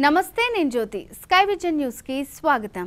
నమస్తే నేను జ్యోతి sky vision news కి స్వాగతం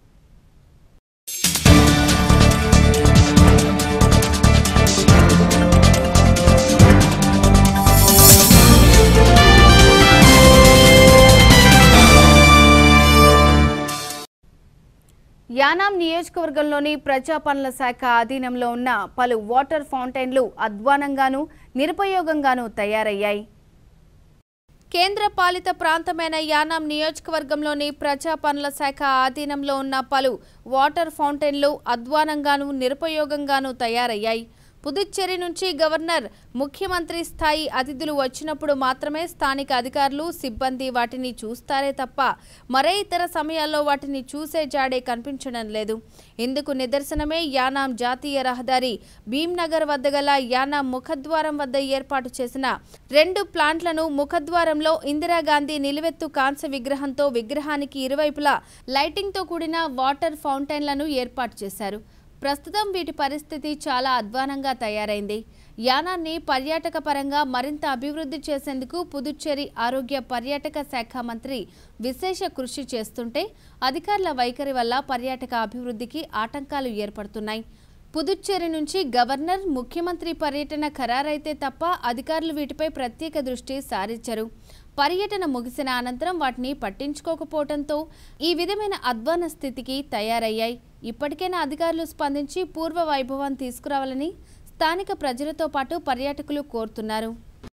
యానాం నియోజకవర్గంలోని ప్రజా పనుల శాఖ ఆధీనంలో ఉన్న పలు వాటర్ ఫౌంటైన్లు అధ్వానంగాను నిరుపయోగంగాను తయారయ్యాయి కేంద్ర పాలిత ప్రాంతమైన యానాం నియోజకవర్గంలోని ప్రజా పనుల శాఖ ఆధీనంలో ఉన్న పలు వాటర్ ఫౌంటైన్లు అధ్వానంగాను నిరుపయోగంగాను తయారయ్యాయి పుదుచ్చేరి నుంచి గవర్నర్ ముఖ్యమంత్రి స్థాయి అతిథులు వచ్చినప్పుడు మాత్రమే స్థానిక అధికారులు సిబ్బంది వాటిని చూస్తారే తప్ప మరే ఇతర సమయాల్లో వాటిని చూసే జాడే కనిపించడం లేదు ఇందుకు నిదర్శనమే యానాం జాతీయ రహదారి భీంనగర్ వద్ద గల యానాం ముఖద్వారం వద్ద ఏర్పాటు చేసిన రెండు ప్లాంట్లను ముఖద్వారంలో ఇందిరాగాంధీ నిలువెత్తు కాంస్య విగ్రహంతో విగ్రహానికి ఇరువైపులా లైటింగ్తో కూడిన వాటర్ ఫౌంటైన్లను ఏర్పాటు చేశారు ప్రస్తుతం వీటి పరిస్థితి చాలా అధ్వానంగా తయారైంది యానాన్ని పర్యాటక పరంగా మరింత అభివృద్ధి చేసేందుకు పుదుచ్చేరి ఆరోగ్య పర్యాటక శాఖ మంత్రి విశేష కృషి చేస్తుంటే అధికారుల వైఖరి వల్ల పర్యాటక అభివృద్ధికి ఆటంకాలు ఏర్పడుతున్నాయి పుదుచ్చేరి నుంచి గవర్నర్ ముఖ్యమంత్రి పర్యటన ఖరారైతే తప్ప అధికారులు వీటిపై ప్రత్యేక దృష్టి సారించరు పర్యటన ముగిసిన అనంతరం వాటిని పట్టించుకోకపోవడంతో ఈ విధమైన అధ్వాన స్థితికి తయారయ్యాయి ఇప్పటికైనా అధికారులు స్పందించి పూర్వ వైభవం తీసుకురావాలని స్థానిక ప్రజలతో పాటు పర్యాటకులు కోరుతున్నారు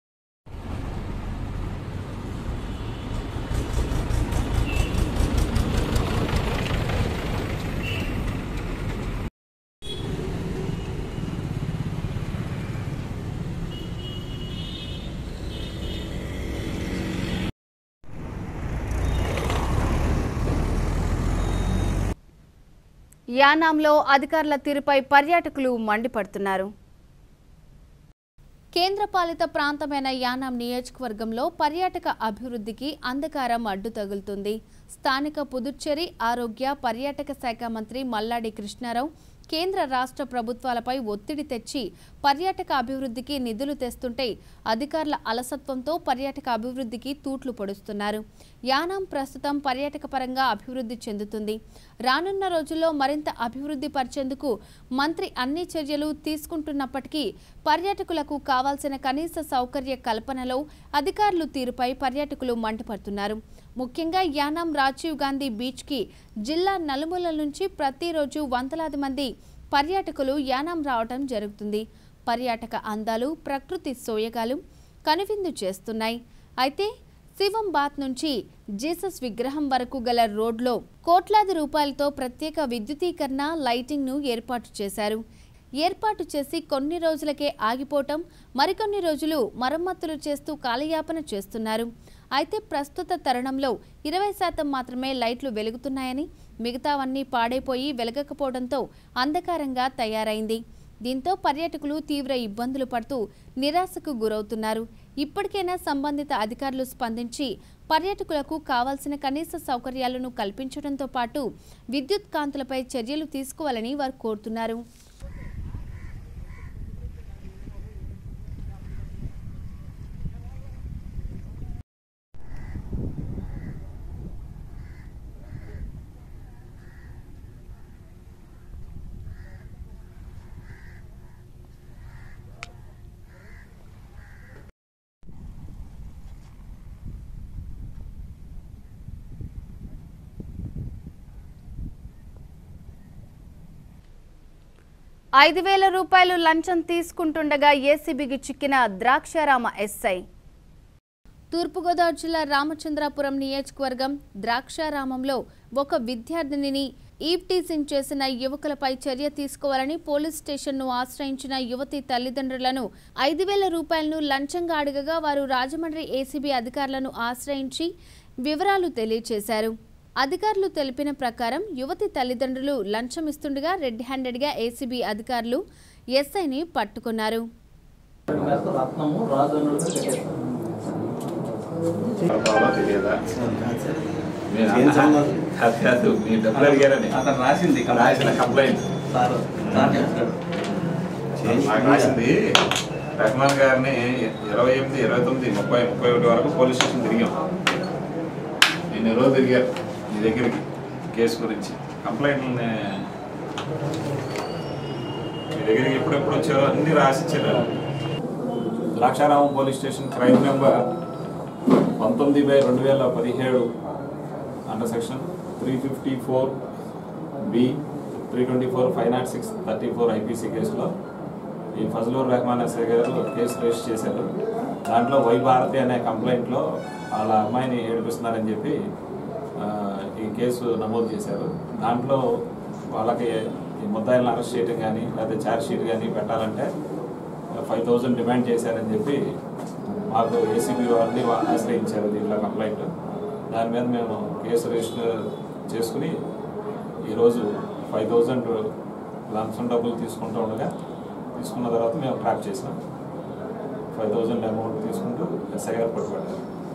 యానాంలో అధికారుల తీరుపై పర్యాటకులు మండిపడుతున్నారు కేంద్రపాలిత ప్రాంతమైన యానాం నియోజకవర్గంలో పర్యాటక అభివృద్ధికి అంధకారం అడ్డు తగులుతుంది స్థానిక పుదుచ్చేరి ఆరోగ్య పర్యాటక శాఖ మంత్రి మల్లాడి కృష్ణారావు కేంద్ర రాష్ట్ర ప్రభుత్వాలపై ఒత్తిడి తెచ్చి పర్యాటక అభివృద్ధికి నిధులు తెస్తుంటే అధికారుల అలసత్వంతో పర్యాటక అభివృద్ధికి తూట్లు పొడుస్తున్నారు యానాం ప్రస్తుతం పర్యాటక పరంగా అభివృద్ధి చెందుతుంది రానున్న రోజుల్లో మరింత అభివృద్ధి పరిచేందుకు మంత్రి అన్ని చర్యలు తీసుకుంటున్నప్పటికీ పర్యాటకులకు కావాల్సిన కనీస సౌకర్య కల్పనలో అధికారులు తీరుపై పర్యాటకులు మండిపడుతున్నారు ముఖ్యంగా యానాం రాజీవ్ గాంధీ బీచ్కి జిల్లా నలుమూలల నుంచి ప్రతిరోజు వందలాది మంది పర్యాటకులు యానాం రావడం జరుగుతుంది పర్యాటక అందాలు ప్రకృతి సోయగాలు కనువిందు చేస్తున్నాయి అయితే శివం బాత్ నుంచి జీసస్ విగ్రహం వరకు గల రోడ్లో కోట్లాది రూపాయలతో ప్రత్యేక విద్యుదీకరణ లైటింగ్ను ఏర్పాటు చేశారు ఏర్పాటు చేసి కొన్ని రోజులకే ఆగిపోవటం మరికొన్ని రోజులు మరమ్మతులు చేస్తూ కాలయాపన చేస్తున్నారు అయితే ప్రస్తుత తరుణంలో ఇరవై శాతం మాత్రమే లైట్లు వెలుగుతున్నాయని మిగతావన్నీ పాడైపోయి వెలగకపోవడంతో అంధకారంగా తయారైంది దీంతో పర్యాటకులు తీవ్ర ఇబ్బందులు పడుతూ నిరాశకు గురవుతున్నారు ఇప్పటికైనా సంబంధిత అధికారులు స్పందించి పర్యాటకులకు కావాల్సిన కనీస సౌకర్యాలను కల్పించడంతో పాటు విద్యుత్ కాంతులపై చర్యలు తీసుకోవాలని వారు కోరుతున్నారు ఐదు వేల రూపాయలు లంచం తీసుకుంటుండగా ఏసీబీకి చిక్కిన ద్రాక్షారామ ఎస్ఐ తూర్పుగోదావరి జిల్లా రామచంద్రాపురం నియోజకవర్గం ద్రాక్షారామంలో ఒక విద్యార్థినిని ఈవ్టీసింగ్ చేసిన యువకులపై చర్య తీసుకోవాలని పోలీస్ స్టేషన్ను ఆశ్రయించిన యువతి తల్లిదండ్రులను ఐదు వేల రూపాయలను లంచంగా అడగగా వారు రాజమండ్రి ఏసీబీ అధికారులను ఆశ్రయించి వివరాలు తెలియజేశారు అధికారులు తెలిపిన ప్రకారం యువతి తల్లిదండ్రులు లంచం ఇస్తుండగా రెడ్ హ్యాండెడ్గా ఏసీబీ అధికారులు ఎస్ఐని పట్టుకున్నారు రత్నము రాజు అన్నట్టు కట్టేస్తాను బాబా తెలియదా మీరు ఏం అన్న- సంగతి? కాదు, కాదు మీ డబ్బులు అడిగారని అతను రాసింది రాసిన కంప్లైంట్ సార్ సార్ చెప్తాడు నాకు రాసింది రెహమాన్ గారిని ఇరవై ఎనిమిది ఇరవై తొమ్మిది ముప్పై ముప్పై ఒకటి వరకు పోలీస్ స్టేషన్ తిరిగాం ఎన్ని రోజులు తిరిగారు మీ దగ్గరికి కేసు గురించి కంప్లైంట్లని మీ దగ్గరికి ఎప్పుడెప్పుడు వచ్చారో అన్ని రాసిచ్చారు Draksharamam police station crime number పంతొమ్మిది బై రెండు వేల పదిహేడు under section three fifty four B three twenty four five nought six thirty four IPC కేసులో ఈ ఫజలూర్ రెహమాన్ ఎస్ఐ గారు కేసు రిజిస్టర్ చేశారు దాంట్లో వై భారతి అనే కంప్లైంట్లో వాళ్ళ అమ్మాయిని ఏడిపిస్తున్నారని చెప్పి ఆ, ఈ కేసు నమోదు చేశారు దాంట్లో వాళ్ళకి ఈ ముద్దాయిలను అరెస్ట్ చేయడం కానీ లేదా ఛార్జ్ షీట్ కానీ పెట్టాలంటే ఫైవ్ థౌజండ్ డిమాండ్ చేశారని చెప్పి మాకు ఏసీబీ వారిని వా- ఆశ్రయించారు దీంట్లో కంప్లైంట్ దాని మీద మేము కేసు రిజిస్టర్ చేసుకుని ఈరోజు ఫైవ్ థౌజండ్ లంచం డబ్బులు తీసుకుంటూ ఉండగా తీసుకున్న తర్వాత మేము ట్రాక్ చేసాం ఫైవ్ థౌజండ్ అమౌంట్ తీసుకుంటూ ఎస్ఐ గారు పట్టుబడ్డారు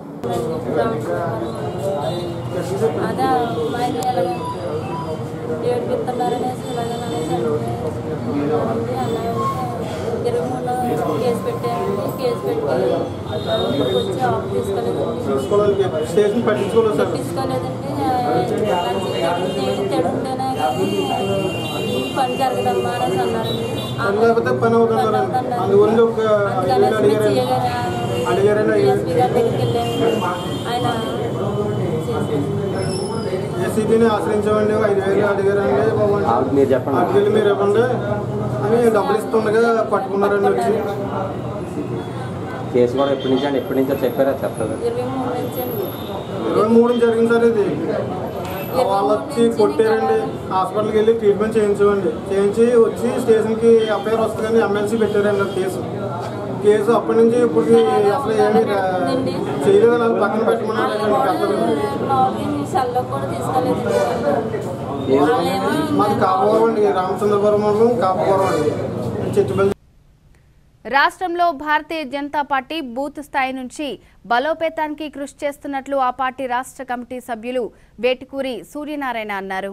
అదే అమ్మాయిని ఎలాగ ఏడిపిస్తున్నారనేసి ఇలాగ అనేసి అంటే అన్నయ్య ఉంటే ఇరవై మూడు కేసు పెట్టారండి కేసు పెట్టి ఇప్పటికి వచ్చి ఆఫ్ తీసుకోలేదండి స్టేషన్ పట్టించుకోలేదు సార్ తీసుకోలేదండి తెడుంటేనే కానీ పని జరగదమ్మా అనేసి అన్నారండి పని లేకపోతే పని అవుతుందన్నారు అందు గురించి ఒక ఐదు వేలు అడిగారు అడిగారని ఎస్పీ గారి దగ్గరికి వెళ్ళాను ఆయన చేశారు ఏసీబీని ఆశ్రయించామండి ఐదు వేలు అడిగారండి బాబు అంటే, ఆవిడ మీరు చెప్పండి. ఐదు వేలు మీరు ఇవ్వండి అని డబ్బులు ఇస్తుండగా పట్టుకున్నారండి వచ్చి కేసు కూడా ఎప్పటి నుంచి అండి ఎప్పటి నుంచో చెప్పారా చెప్తారు ఇరవై మూడు నుంచి అండి ఇరవై మూడు జరిగింది సార్ ఇది వాళ్ళు వచ్చి కొట్టారండి హాస్పిటల్కి వెళ్ళి ట్రీట్మెంట్ చేయించామండి చేయించి వచ్చి స్టేషన్కి ఎఫ్ఐఆర్ వస్తుంది కానీ ఎమ్మెల్సీ పెట్టారండి ఆ కేసు కేసు అప్పటి నుంచి ఇప్పటికి అసలు ఏమీ రా- చేయలేదు వాళ్ళు పక్కన పెట్టమన్నారు మామూలుగా సెల్లో కూడా తీసుకోలేదు వాళ్ళేమో మాది కాపవరం అండి రామచంద్రపురం మండలం కాపవరం అండి చెట్టుబల్లి రాష్ట్రంలో భారతీయ జనతా పార్టీ బూత్ స్థాయి నుంచి బలోపేతానికి కృషి చేస్తున్నట్లు ఆ పార్టీ రాష్ట్ర కమిటీ సభ్యులు వేటుకూరి సూర్యనారాయణ అన్నారు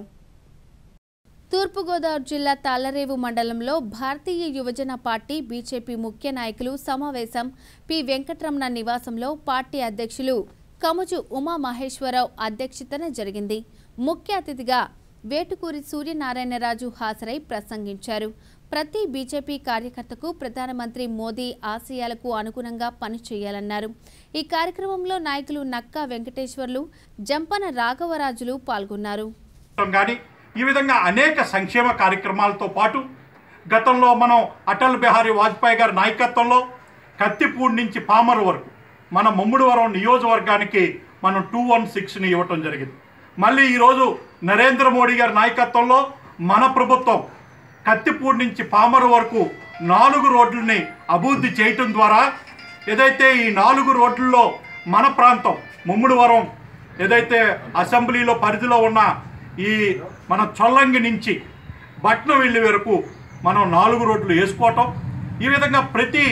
తూర్పుగోదావరి జిల్లా తాళ్లరేవు మండలంలో భారతీయ యువజన పార్టీ బీజేపీ ముఖ్య నాయకులు సమావేశం పి వెంకటరమణ నివాసంలో పార్టీ అధ్యక్షులు కముజు ఉమా మహేశ్వరరావు అధ్యక్షతన జరిగింది ముఖ్య అతిథిగా వేటుకూరి సూర్యనారాయణరాజు హాజరై ప్రసంగించారు ప్రతి బీజేపీ కార్యకర్తకు ప్రధానమంత్రి మోదీ ఆశయాలకు అనుగుణంగా పనిచేయాలన్నారు ఈ కార్యక్రమంలో నాయకులు నక్కా వెంకటేశ్వర్లు జంపన రాఘవరాజులు పాల్గొన్నారు కానీ ఈ విధంగా అనేక సంక్షేమ కార్యక్రమాలతో పాటు గతంలో మనం అటల్ బిహారీ వాజ్పేయి గారి నాయకత్వంలో కత్తిపూడి నుంచి పామర్ వరకు మన ముమ్మిడివరం నియోజకవర్గానికి మనం టూ వన్ సిక్స్ని ఇవ్వటం జరిగింది మళ్ళీ ఈరోజు నరేంద్ర మోడీ గారి నాయకత్వంలో మన ప్రభుత్వం కత్తిపూడి నుంచి పామర్ వరకు నాలుగు రోడ్లని అభివృద్ధి చేయటం ద్వారా ఏదైతే ఈ నాలుగు రోడ్లలో మన ప్రాంతం ముమ్మిడివరం ఏదైతే అసెంబ్లీలో పరిధిలో ఉన్న ఈ మన చొల్లంగి నుంచి బట్నవెల్లి వరకు మనం నాలుగు రోడ్లు వేసుకోవటం ఈ విధంగా ప్రతి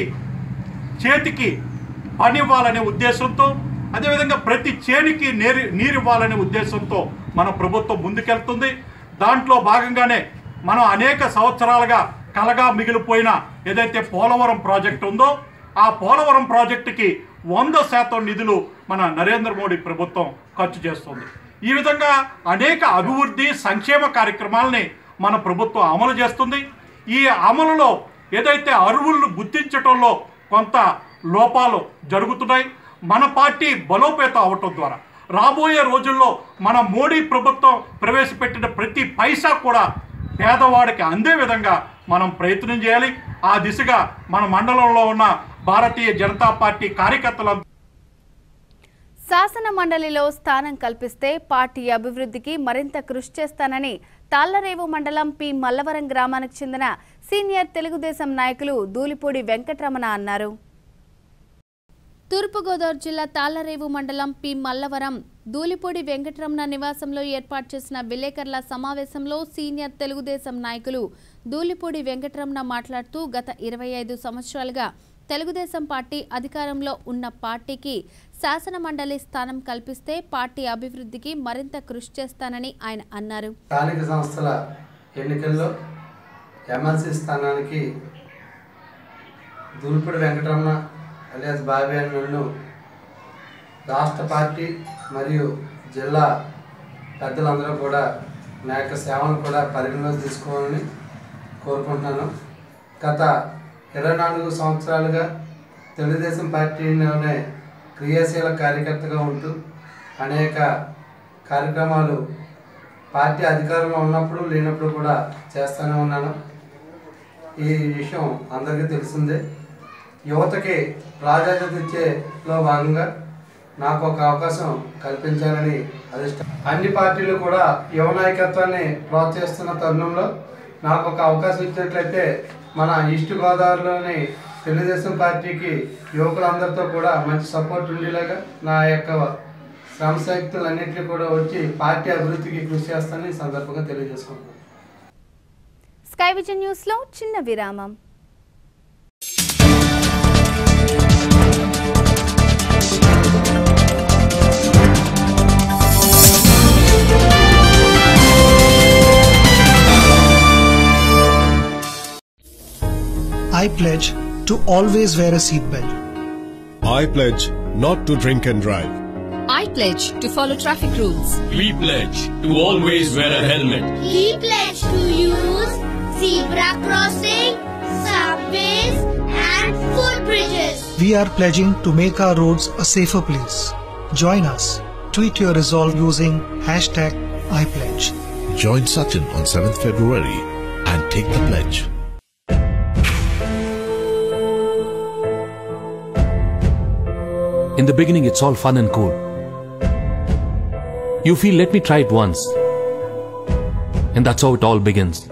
చేతికి పని ఇవ్వాలనే ఉద్దేశంతో అదేవిధంగా ప్రతి చేనికి నీరు నీరు ఇవ్వాలనే ఉద్దేశంతో మన ప్రభుత్వం ముందుకెళ్తుంది దాంట్లో భాగంగానే మనం అనేక సంవత్సరాలుగా కలగా మిగిలిపోయిన ఏదైతే పోలవరం ప్రాజెక్టు ఉందో ఆ పోలవరం ప్రాజెక్టుకి వంద శాతం నిధులు మన నరేంద్ర మోడీ ప్రభుత్వం ఖర్చు చేస్తుంది ఈ విధంగా అనేక అభివృద్ధి సంక్షేమ కార్యక్రమాలని మన ప్రభుత్వం అమలు చేస్తుంది ఈ అమలులో ఏదైతే అరువులను గుర్తించటంలో కొంత లోపాలు జరుగుతున్నాయి మన పార్టీ బలోపేతం అవటం ద్వారా రాబోయే రోజుల్లో మన మోడీ ప్రభుత్వం ప్రవేశపెట్టిన ప్రతి పైసా కూడా పేదవాడికి అందే విధంగా మనం ప్రయత్నం చేయాలి ఆ దిశగా మన మండలంలో ఉన్న భారతీయ జనతా పార్టీ కార్యకర్తలంతా శాసన మండలిలో స్థానం కల్పిస్తే పార్టీ అభివృద్ధికి మరింత కృషి చేస్తానని తాళ్లరేవు మండలం పి మల్లవరం గ్రామానికి చెందిన సీనియర్ తెలుగుదేశం నాయకులు దూలిపూడి వెంకటరమణ అన్నారు తూర్పుగోదావరి జిల్లా తాళ్లరేవు మండలం పి మల్లవరం దూలిపూడి వెంకటరమణ నివాసంలో ఏర్పాటు చేసిన విలేకరుల సమావేశంలో సీనియర్ తెలుగుదేశం నాయకులు దూలిపూడి వెంకటరమణ మాట్లాడుతూ గత ఇరవై ఐదు సంవత్సరాలుగా తెలుగుదేశం పార్టీ అధికారంలో ఉన్న పార్టీకి శాసన మండలి స్థానం కల్పిస్తే పార్టీ అభివృద్ధికి మరింత కృషి చేస్తానని ఆయన అన్నారు స్థానిక సంస్థల ఎన్నికల్లో ఎమ్మెల్సీ స్థానానికి దూల్పూడి వెంకటరమణ అలియాస్ బాబీ అని నన్ను రాష్ట్ర పార్టీ మరియు జిల్లా పెద్దలందరూ కూడా నా యొక్క సేవను కూడా పరిగణలోకి తీసుకోవాలని కోరుకుంటున్నాను గత ఇరవై నాలుగు సంవత్సరాలుగా తెలుగుదేశం పార్టీలోనే క్రియాశీల కార్యకర్తగా ఉంటూ అనేక కార్యక్రమాలు పార్టీ అధికారంలో ఉన్నప్పుడు లేనప్పుడు కూడా చేస్తూనే ఉన్నాను ఈ విషయం అందరికీ తెలిసిందే యువతకి ప్రాధాన్యత ఇచ్చేలో భాగంగా నాకు ఒక అవకాశం కల్పించాలని అధిష్ట అన్ని పార్టీలు కూడా యువ నాయకత్వాన్ని ప్రోత్సహిస్తున్న తరుణంలో నాకు ఒక అవకాశం ఇచ్చినట్లయితే మన ఈస్ట్ గోదావరిలోని తెలుగుదేశం పార్టీకి యువకులందరితో కూడా మంచి సపోర్ట్ ఉండేలాగా నా యొక్క శ్రమ శక్తులన్నింటినీ కూడా వచ్చి పార్టీ అభివృద్ధికి కృషి చేస్తానని ఈ సందర్భంగా తెలియజేసుకుంటున్నాను స్కై విజన్ న్యూస్లో చిన్న విరామం I pledge to always wear a seatbelt. I pledge not to drink and drive. I pledge to follow traffic rules. We pledge to always wear a helmet. We pledge to use zebra crossing, subways, and footbridges. We are pledging to make our roads a safer place. Join us. Tweet your resolve using hashtag iPledge. Join Sachin on 7th February and take the pledge. In the beginning, it's all fun and cool. You feel, let me try it once. And that's how it all begins.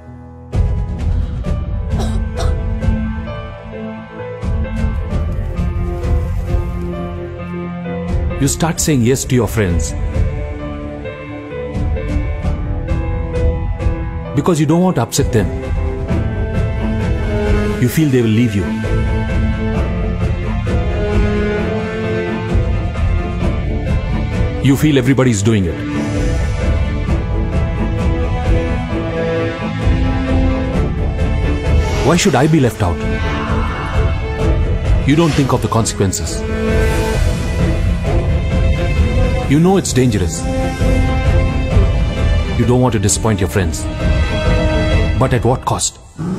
You start saying yes to your friends. Because you don't want to upset them. You feel they will leave you. You feel everybody's doing it. Why should I be left out? You don't think of the consequences. You know it's dangerous. You don't want to disappoint your friends. But at what cost?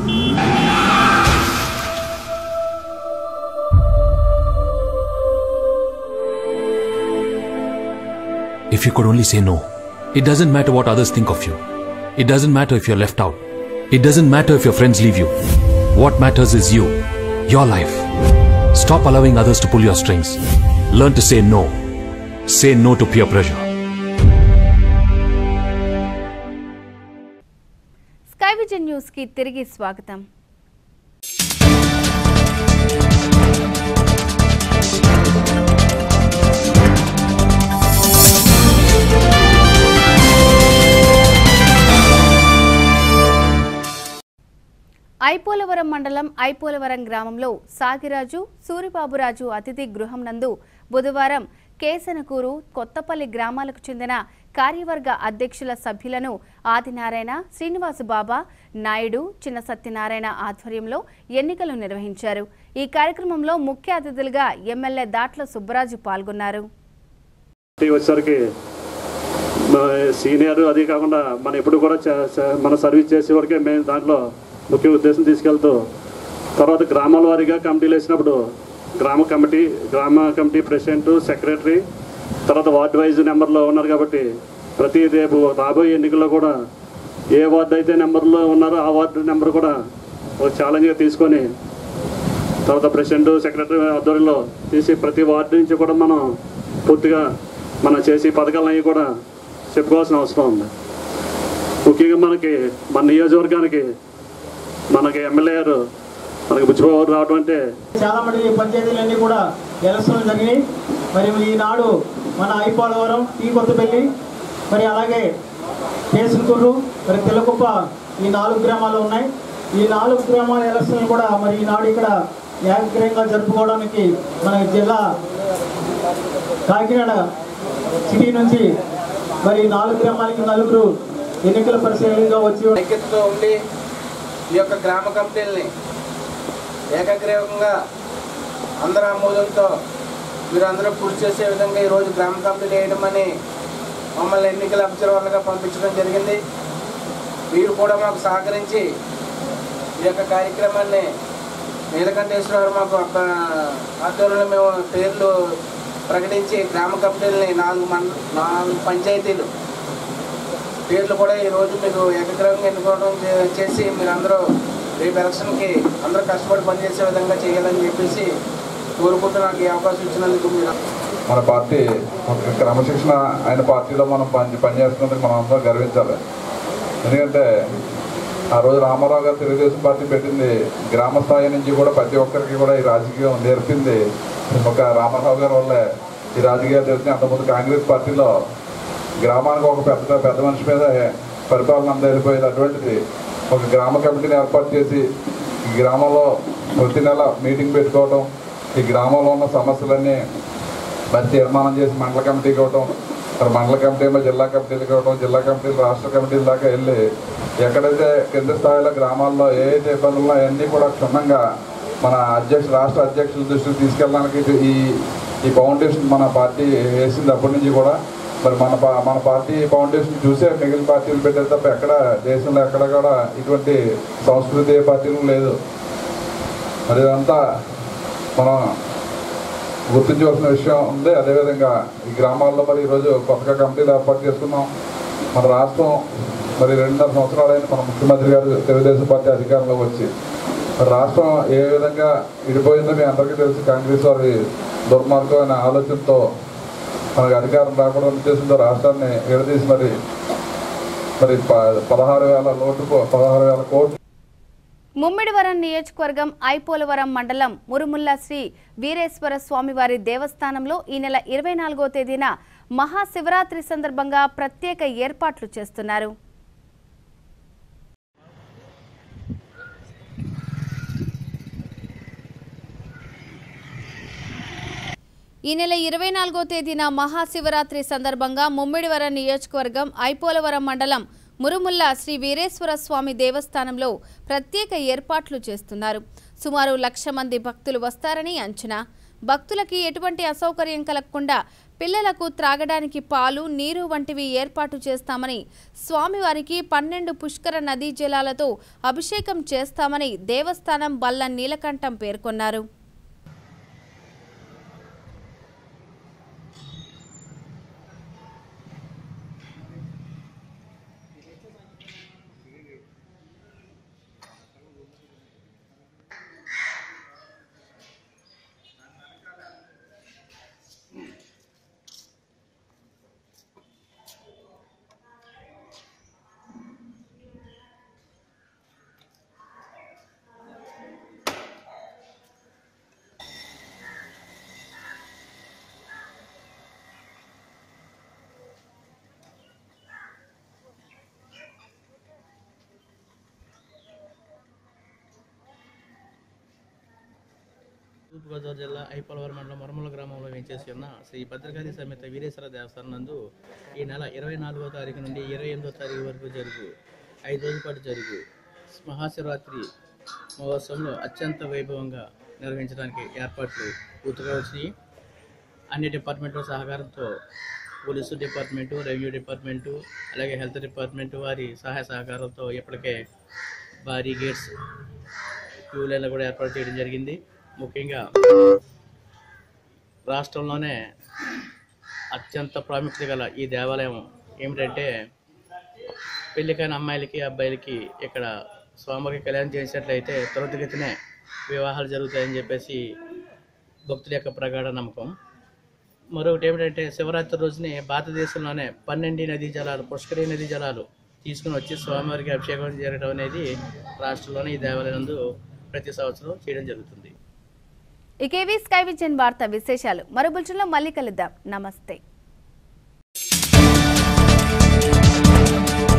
If you could only say no. It doesn't matter what others think of you. It doesn't matter if you're left out. It doesn't matter if your friends leave you. What matters is you, your life. Stop allowing others to pull your strings. Learn to say no. Say no to peer pressure. Sky Vision న్యూస్కి తిరిగి స్వాగతం ఐపోలవరం మండలం ఐపోలవరం గ్రామంలో సాగిరాజు సూరిబాబురాజు అతిథి గృహం నందు బుధవారం కేసనకూరు కొత్తపల్లి గ్రామాలకు చెందిన కార్యవర్గ అధ్యక్షుల సభ్యులను ఆదినారాయణ శ్రీనివాసు బాబా నాయుడు చిన్న సత్యనారాయణ ఆధ్వర్యంలో ఎన్నికలు నిర్వహించారు ఈ కార్యక్రమంలో ముఖ్య అతిథులుగా ఎమ్మెల్యే దాట్ల సుబ్బరాజు పాల్గొన్నారు వచ్చేసరికి మన సీనియర్ అది కాకుండా మన ఎప్పుడు కూడా చ- చ- మన సర్వీస్ చేసే వరకే మేము దాంట్లో ముఖ్య ఉద్దేశం తీసుకెళ్తూ తర్వాత గ్రామాల వారీగా కమిటీలు వేసినప్పుడు గ్రామ కమిటీ గ్రామ కమిటీ ప్రెసిడెంట్ సెక్రటరీ తర్వాత వార్డు వైజ్ నెంబర్లో ఉన్నారు కాబట్టి ప్రతి రేపు రాబోయే ఎన్నికల్లో కూడా ఏ వార్డు అయితే నెంబర్లో ఉన్నారో ఆ వార్డు నెంబర్ కూడా ఒక ఛాలెంజ్గా తీసుకొని తర్వాత ప్రెసిడెంట్ సెక్రటరీ ఆధ్వర్యంలో తీసి ప్రతి వార్డు నుంచి కూడా మనం పూర్తిగా మనం చేసి పథకాలన్నీ కూడా చెప్పుకోవాల్సిన అవసరం ఉంది ముఖ్యంగా మనకి మన నియోజకవర్గానికి మనకి ఎమ్మెల్యే గారు మనకి బుచ్చిబాబు రావడం అంటే చాలా మటుకు ఈ పంచాయతీలన్నీ కూడా ఎలక్షన్లు జరిగినాయి మరి ఈనాడు మన ఐపోలవరం టీ కొత్తపల్లి మరి అలాగే కేసుకూరు మరి తెల్లకుప్ప ఈ నాలుగు గ్రామాలు ఉన్నాయి ఈ నాలుగు గ్రామాల ఎలక్షన్లు కూడా మరి ఈనాడు ఇక్కడ ఏకగ్రహంగా జరుపుకోవడానికి మన జిల్లా కాకినాడ సిటీ నుంచి మరి ఈ నాలుగు గ్రామాలకి నలుగురు ఎన్నికల పరిశీలనగా వచ్చి ఐక్యతతో ఉండి ఈ యొక్క గ్రామ కమిటీలని ఏకగ్రీవంగా అందరి ఆమోదంతో మీరందరూ కృషి చేసే విధంగా ఈరోజు గ్రామ కమిటీలు వేయడం అని మమ్మల్ని ఎన్నికల అబ్జర్వర్లుగా పంపించడం జరిగింది వీరు కూడా మాకు సహకరించి ఈ యొక్క కార్యక్రమాన్ని నీలకంఠేశ్వరరావు మాకు ఒక ఆధ్వర్యంలో మేము పేర్లు ప్రకటించి గ్రామ కమిటీలని నాలుగు మండ నాలుగు పంచాయతీలు పేర్లు కూడా ఈరోజు మీకు ఏకగ్రహంగా ఎన్నుకోవడం చే- చేసి మీరందరూ రేపు ఎలక్షన్కి అందరూ కష్టపడి పనిచేసే విధంగా చేయాలని చెప్పేసి కోరుకుంటూ నాకు ఈ అవకాశం ఇచ్చినందుకు మీరు మన పార్టీ ఒక క్రమశిక్షణ ఆయన పార్టీలో మనం పని పనిచేస్తున్నందుకు మనం అందరం గర్వించాలి ఎందుకంటే ఆ రోజు రామారావు గారు తెలుగుదేశం పార్టీ పెట్టింది గ్రామ స్థాయి నుంచి కూడా ప్రతి ఒక్కరికి కూడా ఈ రాజకీయం నేర్పింది ఒక రామారావు గారి వల్లే ఈ రాజకీయాలు తెలిసి అంతకుముందు కాంగ్రెస్ పార్టీలో గ్రామానికి ఒక పెద్ద పెద్ద మనిషి మీద పరిపాలన అంతా వెళ్ళిపోయేది అటువంటిది ఒక గ్రామ కమిటీని ఏర్పాటు చేసి ఈ గ్రామంలో ప్రతి నెల మీటింగ్ పెట్టుకోవడం ఈ గ్రామంలో ఉన్న సమస్యలన్నీ మరి తీర్మానం చేసి మండల కమిటీకి ఇవ్వటం మరి మండల కమిటీ ఏమో జిల్లా కమిటీలకు ఇవ్వటం జిల్లా కమిటీలు రాష్ట్ర కమిటీల దాకా వెళ్ళి ఎక్కడైతే కింద స్థాయిలో గ్రామాల్లో ఏ అయితే ఇబ్బందులు ఉన్నాయో అన్నీ కూడా క్షుణ్ణంగా మన అధ్యక్ష రాష్ట్ర అధ్యక్షుల దృష్టికి తీసుకెళ్ళడానికి ఇది ఈ ఈ ఫౌండేషన్ మన పార్టీ వేసింది అప్పటి నుంచి కూడా మరి మన పా- మన పార్టీ ఫౌండేషన్ చూసే మిగిలిన పార్టీలు పెట్టే తప్ప ఎక్కడ దేశంలో ఎక్కడ కూడా ఇటువంటి సంస్కృతి ఏ పార్టీలు లేదు మరి ఇదంతా మనం గుర్తించవలసిన విషయం ఉంది అదేవిధంగా ఈ గ్రామాల్లో మరి ఈరోజు కొత్తగా కమిటీలు ఏర్పాటు చేసుకున్నాం మన రాష్ట్రం మరి రెండున్నర సంవత్సరాలైన మన ముఖ్యమంత్రి గారు తెలుగుదేశం పార్టీ అధికారంలోకి వచ్చి మరి రాష్ట్రం ఏ విధంగా విడిపోయిందో మీ అందరికీ తెలుసు కాంగ్రెస్ వారి దుర్మార్గమైన ఆలోచనతో మనకు అధికారం రాకూడదని ఉద్దేశంతో రాష్ట్రాన్ని విడదీసి మరి మరి ప- పదహారు వేల లోటు పదహారు వేల కోట్లు ముమ్మిడివరం నియోజకవర్గం ఐపోలవరం మండలం మురుముల్లా శ్రీ వీరేశ్వర స్వామివారి దేవస్థానంలో ఈ నెల ఇరవై నాలుగో తేదీన మహాశివరాత్రి సందర్భంగా ప్రత్యేక ఏర్పాట్లు చేస్తున్నారు ఈ నెల ఇరవై నాలుగో తేదీన మహాశివరాత్రి సందర్భంగా ముమ్మిడివరం నియోజకవర్గం ఐపోలవరం మండలం మురుముల్లా శ్రీ వీరేశ్వర స్వామి దేవస్థానంలో ప్రత్యేక ఏర్పాట్లు చేస్తున్నారు సుమారు లక్ష మంది భక్తులు వస్తారని అంచనా భక్తులకి ఎటువంటి అసౌకర్యం కలగకుండా పిల్లలకు త్రాగడానికి పాలు నీరు వంటివి ఏర్పాటు చేస్తామని స్వామివారికి పన్నెండు పుష్కర నదీ జలాలతో అభిషేకం చేస్తామని దేవస్థానం బల్ల నీలకంఠం పేర్కొన్నారు తూర్పుగోదావరి జిల్లా ఐపలవరం మండలం మరమల గ్రామంలో వేంచేసి ఉన్న శ్రీ భద్రకాళి సమేత వీరేశ్వర దేవస్థానం నందు ఈ నెల ఇరవై నాలుగో తారీఖు నుండి ఇరవై ఎనిమిదో తారీఖు వరకు జరుగు ఐదు రోజుల పాటు జరుగు మహాశివరాత్రి మహోత్సవంలో అత్యంత వైభవంగా నిర్వహించడానికి ఏర్పాట్లు పూర్తిగా వచ్చినాయి అన్ని డిపార్ట్మెంట్ల సహకారంతో పోలీసు డిపార్ట్మెంటు రెవెన్యూ డిపార్ట్మెంటు అలాగే హెల్త్ డిపార్ట్మెంటు వారి సహాయ సహకారంతో ఇప్పటికే భారీ గేట్స్ క్యూ లైన్లు కూడా ఏర్పాటు చేయడం జరిగింది ముఖ్యంగా రాష్ట్రంలోనే అత్యంత ప్రాముఖ్యత గల ఈ దేవాలయం ఏమిటంటే పెళ్ళికైన అమ్మాయిలకి అబ్బాయిలకి ఇక్కడ స్వామివారికి కళ్యాణం చేసినట్లయితే త్వరితగతినే వివాహాలు జరుగుతాయని చెప్పేసి భక్తుల యొక్క ప్రగాఢ నమ్మకం మరొకటి ఏమిటంటే శివరాత్రి రోజునే భారతదేశంలోనే పన్నెండు నదీ జలాలు పుష్కరి నదీ జలాలు తీసుకుని వచ్చి స్వామివారికి అభిషేకం జరగడం అనేది రాష్ట్రంలోనే ఈ దేవాలయం నందు ప్రతి సంవత్సరం చేయడం జరుగుతుంది ఇకేవి స్కై విజన్ వార్త విశేషాలు మరో బులెటిన్లో మళ్ళీ కలుద్దాం నమస్తే